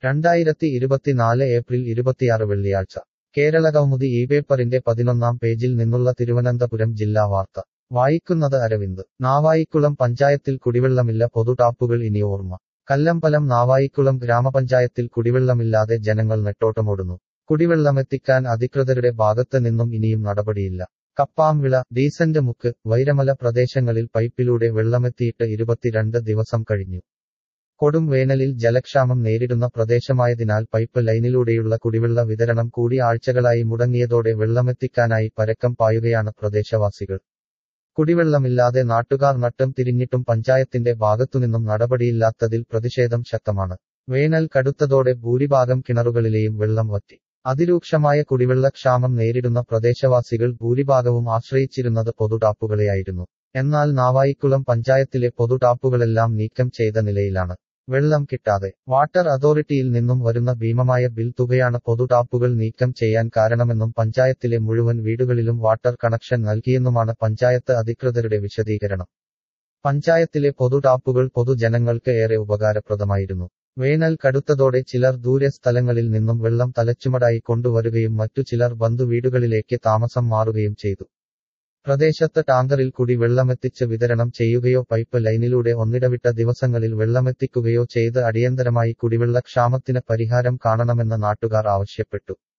രണ്ടായിരത്തി ഇരുപത്തിനാല് ഏപ്രിൽ ഇരുപത്തിയാറ് വെള്ളിയാഴ്ച കേരള കൗമുദി ഈ പേപ്പറിന്റെ പതിനൊന്നാം പേജിൽ നിന്നുള്ള തിരുവനന്തപുരം ജില്ലാ വാർത്ത വായിക്കുന്നത് അരവിന്ദ് നാവായിക്കുളം പഞ്ചായത്തിൽ കുടിവെള്ളമില്ല പൊതു ടാപ്പുകൾ ഇനി ഓർമ്മ കല്ലമ്പലം നാവായിക്കുളം ഗ്രാമപഞ്ചായത്തിൽ കുടിവെള്ളമില്ലാതെ ജനങ്ങൾ നെട്ടോട്ടമോടുന്നു കുടിവെള്ളമെത്തിക്കാൻ അധികൃതരുടെ ഭാഗത്ത് നിന്നും ഇനിയും നടപടിയില്ല കപ്പാംവിള ഡീസന്റ് മുക്ക് വൈരമല പ്രദേശങ്ങളിൽ പൈപ്പിലൂടെ വെള്ളമെത്തിയിട്ട് ഇരുപത്തിരണ്ട് ദിവസം കഴിഞ്ഞു കൊടും വേനലിൽ ജലക്ഷാമം നേരിടുന്ന പ്രദേശമായതിനാൽ പൈപ്പ് ലൈനിലൂടെയുള്ള കുടിവെള്ള വിതരണം കൂടി ആഴ്ചകളായി മുടങ്ങിയതോടെ വെള്ളമെത്തിക്കാനായി പരക്കം പായുകയാണ് പ്രദേശവാസികൾ കുടിവെള്ളമില്ലാതെ നാട്ടുകാർ നട്ടം തിരിഞ്ഞിട്ടും പഞ്ചായത്തിന്റെ ഭാഗത്തുനിന്നും നടപടിയില്ലാത്തതിൽ പ്രതിഷേധം ശക്തമാണ് വേനൽ കടുത്തതോടെ ഭൂരിഭാഗം കിണറുകളിലെയും വെള്ളം വറ്റി അതിരൂക്ഷമായ കുടിവെള്ളക്ഷാമം നേരിടുന്ന പ്രദേശവാസികൾ ഭൂരിഭാഗവും ആശ്രയിച്ചിരുന്നത് പൊതുടാപ്പുകളെയായിരുന്നു എന്നാൽ നാവായിക്കുളം പഞ്ചായത്തിലെ പൊതുടാപ്പുകളെല്ലാം നീക്കം ചെയ്ത നിലയിലാണ് വെള്ളം കിട്ടാതെ വാട്ടർ അതോറിറ്റിയിൽ നിന്നും വരുന്ന ഭീമമായ ബിൽ തുകയാണ് പൊതുടാപ്പുകൾ നീക്കം ചെയ്യാൻ കാരണമെന്നും പഞ്ചായത്തിലെ മുഴുവൻ വീടുകളിലും വാട്ടർ കണക്ഷൻ നൽകിയെന്നുമാണ് പഞ്ചായത്ത് അധികൃതരുടെ വിശദീകരണം പഞ്ചായത്തിലെ പൊതുടാപ്പുകൾ പൊതുജനങ്ങൾക്ക് ഏറെ ഉപകാരപ്രദമായിരുന്നു വേനൽ കടുത്തതോടെ ചിലർ ദൂരെ സ്ഥലങ്ങളിൽ നിന്നും വെള്ളം തലച്ചുമടായി കൊണ്ടുവരുകയും മറ്റു ചിലർ ബന്ധുവീടുകളിലേക്ക് താമസം മാറുകയും ചെയ്തു പ്രദേശത്ത് ടാങ്കറിൽ കൂടി വെള്ളമെത്തിച്ച് വിതരണം ചെയ്യുകയോ പൈപ്പ് ലൈനിലൂടെ ഒന്നിടവിട്ട ദിവസങ്ങളിൽ വെള്ളമെത്തിക്കുകയോ ചെയ്ത് അടിയന്തരമായി കുടിവെള്ളക്ഷാമത്തിന് പരിഹാരം കാണണമെന്ന് നാട്ടുകാർ ആവശ്യപ്പെട്ടു